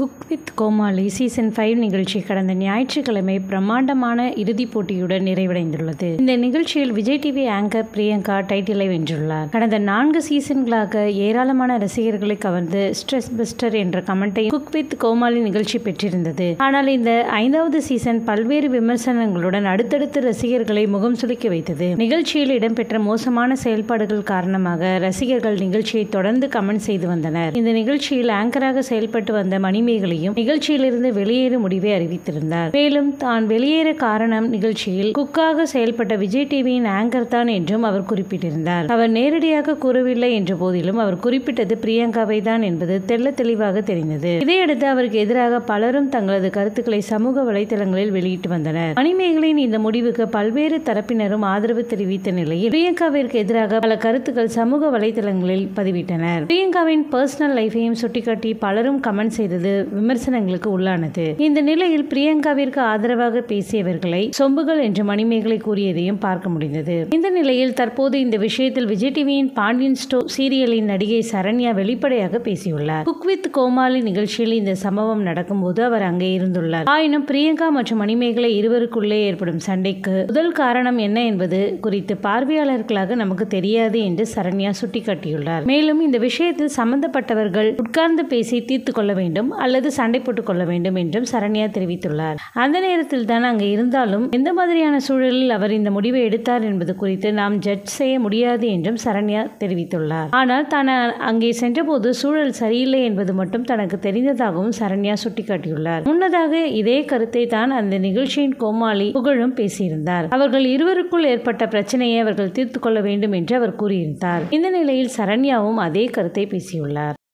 cook with Comali season five நிகழ்ச்சி கடந்த ஞாயிற்றுக்கிழமை பிரம்மாண்டமான இறுதிப் போட்டியுடன் நிறைவடைந்துள்ளது இந்த நிகழ்ச்சியில் விஜய் டிவி ஆங்கர் பிரியங்கா டைட்டிலை வென்றுள்ளார் கடந்த நான்கு சீசன்களாக ஏராளமான ரசிகர்களை கவர்ந்து ஸ்ட்ரெஸ் பஸ்டர் என்ற கமெண்டை குக் வித் கோமாளி நிகழ்ச்சி பெற்றிருந்தது ஆனால் இந்த ஐந்தாவது சீசன் பல்வேறு விமர்சனங்களுடன் அடுத்தடுத்து ரசிகர்களை முகம் சுளிக்க வைத்தது நிகழ்ச்சியில் இடம்பெற்ற மோசமான செயல்பாடுகள் காரணமாக ரசிகர்கள் நிகழ்ச்சியை தொடர்ந்து கமெண்ட் செய்து வந்தனர் இந்த நிகழ்ச்சியில் ஆங்கராக செயல்பட்டு வந்த மணிமேகலையும் நிகழ்ச்சியிலிருந்து வெளியேறும் முடிவை அறிவித்திருந்தார் மேலும் தான் வெளியேற காரணம் நிகழ்ச்சியில் குக்காக செயல்பட்ட விஜய் டிவியின் ஆங்கர் தான் என்றும் அவர் குறிப்பிட்டிருந்தார் அவர் நேரடியாக கூறவில்லை என்ற போதிலும் அவர் குறிப்பிட்டது பிரியங்காவை தான் என்பது தெள்ள தெளிவாக தெரிந்தது இதையடுத்து அவருக்கு எதிராக பலரும் தங்களது கருத்துக்களை சமூக வலைதளங்களில் வெளியிட்டு வந்தனர் மணிமேகலையின் இந்த முடிவுக்கு பல்வேறு தரப்பினரும் ஆதரவு தெரிவித்த நிலையில் பிரியங்காவிற்கு எதிராக பல கருத்துக்கள் சமூக வலைதளங்களில் பதிவிட்டனர் பிரியங்காவின் பர்சனல் லைஃபையும் சுட்டிக்காட்டி பலரும் கமெண்ட் செய்தது விமர்சனங்களுக்கு உள்ளானது இந்த நிலையில் பிரியங்காவிற்கு ஆதரவாக பேசியவர்களை சொம்புகள் என்று மணிமேகலை கூறியதையும் பார்க்க முடிந்தது இந்த நிலையில் தற்போது இந்த விஷயத்தில் விஜய் டிவியின் பாண்டியன் ஸ்டோ சீரியலின் நடிகை சரண்யா வெளிப்படையாக பேசியுள்ளார் குக் வித் கோமாளி நிகழ்ச்சியில் இந்த சம்பவம் நடக்கும்போது அவர் அங்கே இருந்துள்ளார் ஆயினும் பிரியங்கா மற்றும் மணிமேகலை இருவருக்குள்ளே ஏற்படும் சண்டைக்கு முதல் காரணம் என்ன என்பது குறித்து பார்வையாளர்களாக நமக்கு தெரியாது என்று சரண்யா சுட்டிக்காட்டியுள்ளார் மேலும் இந்த விஷயத்தில் சம்பந்தப்பட்டவர்கள் உட்கார்ந்து பேசி தீர்த்து கொள்ள வேண்டும் அல்லது சண்டை போட்டுக் கொள்ள வேண்டும் என்றும் சரண்யா தெரிவித்துள்ளார் அந்த நேரத்தில் தான் அங்கே இருந்தாலும் எந்த மாதிரியான சூழலில் அவர் இந்த முடிவை எடுத்தார் என்பது குறித்து நாம் ஜட்ஜ் செய்ய முடியாது என்றும் சரண்யா தெரிவித்துள்ளார் ஆனால் தான் அங்கே சென்றபோது சூழல் சரியில்லை என்பது மட்டும் தனக்கு தெரிந்ததாகவும் சரண்யா சுட்டிக்காட்டியுள்ளார் முன்னதாக இதே கருத்தை தான் அந்த நிகழ்ச்சியின் கோமாளி புகழும் பேசியிருந்தார் அவர்கள் இருவருக்குள் ஏற்பட்ட பிரச்சனையை அவர்கள் தீர்த்து கொள்ள வேண்டும் என்று அவர் கூறியிருந்தார் இந்த நிலையில் சரண்யாவும் அதே கருத்தை பேசியுள்ளார்